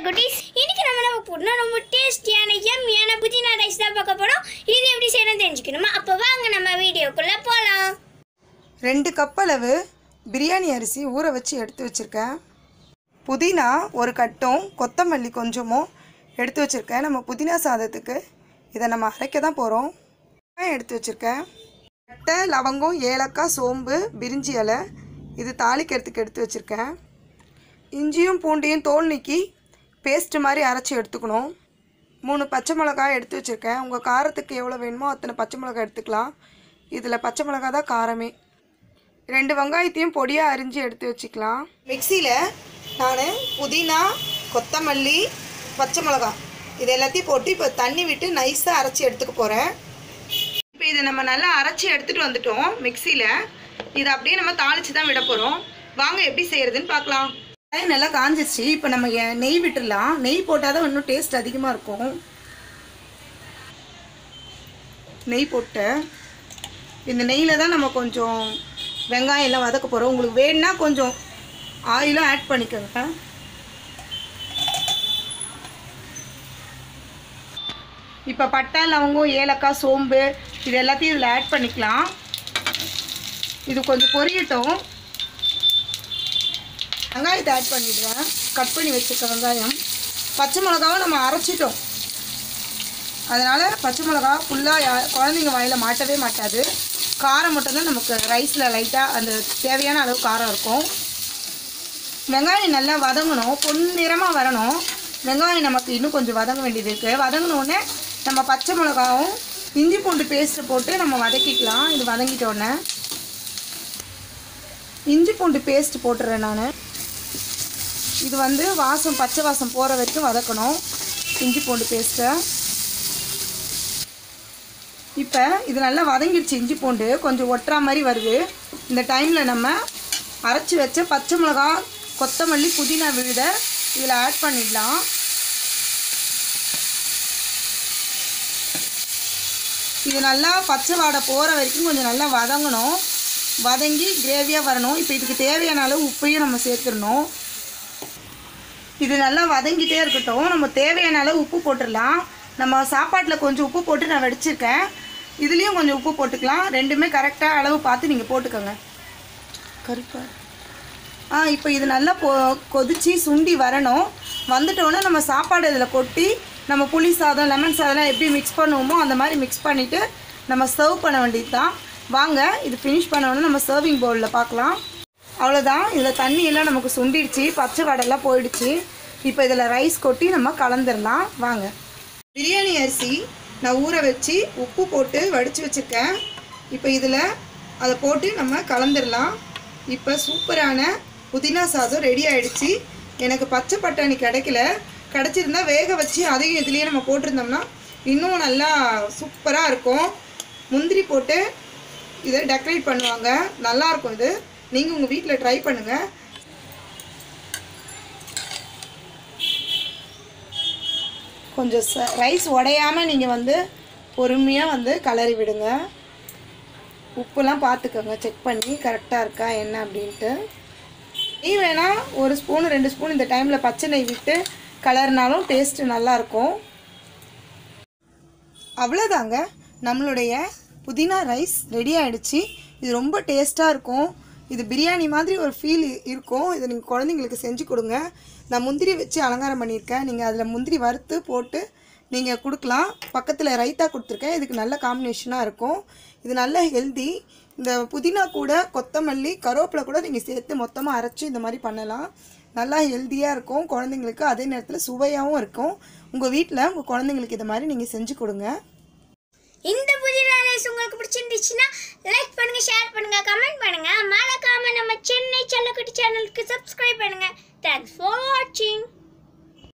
குட்டீஸ் இன்னைக்கு நம்ம என்ன போடணும் ரொம்ப டேஸ்டியான எம்மியான புதினா ரைஸ் தான் பார்க்க போறோம் இது எப்படி செய்யணும் தெரிஞ்சுக்கணுமா அப்போ வாங்க நம்ம வீடியோக்குள்ள போகலாம் ரெண்டு கப் அளவு பிரியாணி அரிசி ஊற வச்சு எடுத்து வச்சுருக்கேன் புதினா ஒரு கட்டும் கொத்தமல்லி கொஞ்சமும் எடுத்து வச்சுருக்கேன் நம்ம புதினா சாதத்துக்கு இதை நம்ம அரைக்க தான் போகிறோம் எடுத்து வச்சுருக்கேன் பட்டை லவங்கம் ஏலக்காய் சோம்பு பிரிஞ்சி இலை இது தாளிக்கிறதுக்கு எடுத்து வச்சுருக்கேன் இஞ்சியும் பூண்டையும் தோல் நீக்கி பேஸ்ட் மாதிரி அரைச்சி எடுத்துக்கணும் மூணு பச்சை மிளகாய் எடுத்து வச்சுருக்கேன் உங்கள் காரத்துக்கு எவ்வளோ வேணுமோ அத்தனை பச்சை மிளகாய் எடுத்துக்கலாம் இதில் பச்சை மிளகாய் தான் காரமே ரெண்டு வெங்காயத்தையும் பொடியாக அரிஞ்சு எடுத்து வச்சுக்கலாம் மிக்சியில் நான் புதினா கொத்தமல்லி பச்சை மிளகாய் இது எல்லாத்தையும் போட்டு இப்போ தண்ணி விட்டு நைஸாக அரைச்சி எடுத்துக்க போகிறேன் இப்போ இதை நம்ம நல்லா அரைச்சி எடுத்துகிட்டு வந்துட்டோம் மிக்சியில் இதை அப்படியே நம்ம தாளித்து தான் விட போகிறோம் வாங்க எப்படி செய்கிறதுன்னு பார்க்கலாம் வெங்காயம் நல்லா காஞ்சிருச்சு இப்போ நம்ம எ- நெய் விட்டுடலாம் நெய் போட்டால் தான் இன்னும் டேஸ்ட் அதிகமாக இருக்கும் நெய் போட்டு இந்த நெய்யில் தான் நம்ம கொஞ்சம் வெங்காயம் எல்லாம் வதக்க போகிறோம் உங்களுக்கு வேணும்னா கொஞ்சம் ஆயிலும் ஆட் பண்ணிக்கோங்க இப்போ பட்டை லவங்கம் ஏலக்காய் சோம்பு இது எல்லாத்தையும் இதில் ஆட் பண்ணிக்கலாம் இது கொஞ்சம் பொரியட்டும் வெங்காயத்தை ஆட் பண்ணிடுறேன் கட் பண்ணி வச்சுக்க வெங்காயம் பச்சை மிளகாவும் நம்ம அரைச்சிட்டோம் அதனால் பச்சை மிளகா ஃபுல்லாக குழந்தைங்க வாயில் மாட்டவே மாட்டாது காரம் மட்டும்தான் நமக்கு ரைஸில் லைட்டாக அந்த தேவையான அளவு காரம் இருக்கும் வெங்காயம் நல்லா வதங்கணும் பொன்னிறமாக வரணும் வெங்காயம் நமக்கு இன்னும் கொஞ்சம் வதங்க வேண்டியது இருக்குது வதங்கினோடனே நம்ம பச்சை மிளகாவும் இஞ்சி பூண்டு பேஸ்ட்டு போட்டு நம்ம வதக்கிக்கலாம் இது வதங்கிட்டோடனே இஞ்சி பூண்டு பேஸ்ட் போட்டுறேன் நான் இது வந்து வாசம் பச்சை வாசம் போகிற வரைக்கும் வதக்கணும் இஞ்சி பூண்டு பேஸ்ட்டை இப்போ இது நல்லா வதங்கிடுச்சு இஞ்சி பூண்டு கொஞ்சம் ஒட்டுறா மாதிரி வருது இந்த டைமில் நம்ம அரைச்சி வச்ச பச்சை மிளகா கொத்தமல்லி புதினா விழுத இதில் ஆட் பண்ணிடலாம் இது நல்லா பச்சை வாடை போகிற வரைக்கும் கொஞ்சம் நல்லா வதங்கணும் வதங்கி கிரேவியாக வரணும் இப்போ இதுக்கு தேவையான அளவு உப்பையும் நம்ம சேர்த்துடணும் இது நல்லா வதங்கிட்டே இருக்கட்டும் நம்ம தேவையான அளவு உப்பு போட்டுடலாம் நம்ம சாப்பாட்டில் கொஞ்சம் உப்பு போட்டு நான் வடிச்சிருக்கேன் இதுலேயும் கொஞ்சம் உப்பு போட்டுக்கலாம் ரெண்டுமே கரெக்டாக அளவு பார்த்து நீங்கள் போட்டுக்கோங்க கருப்பா ஆ இப்போ இது நல்லா பொ கொதிச்சு சுண்டி வரணும் வந்துட்டோன்னே நம்ம சாப்பாடு இதில் கொட்டி நம்ம புளி சாதம் லெமன் சாதம்லாம் எப்படி மிக்ஸ் பண்ணுவோமோ அந்த மாதிரி மிக்ஸ் பண்ணிவிட்டு நம்ம சர்வ் பண்ண வேண்டியது தான் வாங்க இது ஃபினிஷ் பண்ணோன்னே நம்ம சர்விங் பவுலில் பார்க்கலாம் அவ்வளோதான் இதில் தண்ணி எல்லாம் நமக்கு சுண்டிடுச்சு பச்சை வடைலாம் போயிடுச்சு இப்போ இதில் ரைஸ் கொட்டி நம்ம கலந்துடலாம் வாங்க பிரியாணி அரிசி நான் ஊற வச்சு உப்பு போட்டு வடித்து வச்சுருக்கேன் இப்போ இதில் அதை போட்டு நம்ம கலந்துடலாம் இப்போ சூப்பரான புதினா சாதம் ரெடி ஆயிடுச்சு எனக்கு பச்சை பட்டாணி கிடைக்கல கிடச்சிருந்தா வேக வச்சு அதையும் இதுலேயே நம்ம போட்டிருந்தோம்னா இன்னும் நல்லா சூப்பராக இருக்கும் முந்திரி போட்டு இதை டெக்கரேட் பண்ணுவாங்க நல்லா இருக்கும் இது நீங்கள் உங்கள் வீட்டில் ட்ரை பண்ணுங்கள் கொஞ்சம் ச ரைஸ் உடையாமல் நீங்கள் வந்து பொறுமையாக வந்து கலரி விடுங்க உப்புலாம் பார்த்துக்கோங்க செக் பண்ணி கரெக்டாக இருக்கா என்ன அப்படின்ட்டு நெய் வேணால் ஒரு ஸ்பூன் ரெண்டு ஸ்பூன் இந்த டைமில் பச்சை நெய் விட்டு கலர்னாலும் டேஸ்ட்டு நல்லாயிருக்கும் அவ்வளோதாங்க நம்மளுடைய புதினா ரைஸ் ரெடி ஆயிடுச்சு இது ரொம்ப டேஸ்ட்டாக இருக்கும் இது பிரியாணி மாதிரி ஒரு ஃபீல் இருக்கும் இதை நீங்கள் குழந்தைங்களுக்கு செஞ்சு கொடுங்க நான் முந்திரி வச்சு அலங்காரம் பண்ணியிருக்கேன் நீங்கள் அதில் முந்திரி வறுத்து போட்டு நீங்கள் கொடுக்கலாம் பக்கத்தில் ரைத்தா கொடுத்துருக்கேன் இதுக்கு நல்ல காம்பினேஷனாக இருக்கும் இது நல்ல ஹெல்தி இந்த புதினா கூட கொத்தமல்லி கருவேப்பிலை கூட நீங்கள் சேர்த்து மொத்தமாக அரைச்சி இந்த மாதிரி பண்ணலாம் நல்லா ஹெல்த்தியாக இருக்கும் குழந்தைங்களுக்கு அதே நேரத்தில் சுவையாகவும் இருக்கும் உங்கள் வீட்டில் உங்கள் குழந்தைங்களுக்கு இது மாதிரி நீங்கள் செஞ்சு கொடுங்க இந்த புதினா ரைஸ் உங்களுக்கு பிடிச்சிருந்துச்சுன்னா லைக் பண்ணுங்க ஷேர் பண்ணுங்க கமெண்ட் பண்ணுங்க மறக்காம நம்ம சென்னை செல்லக்குட்டி சேனலுக்கு சப்ஸ்கிரைப் பண்ணுங்க தேங்க்ஸ் ஃபார் வாட்சிங்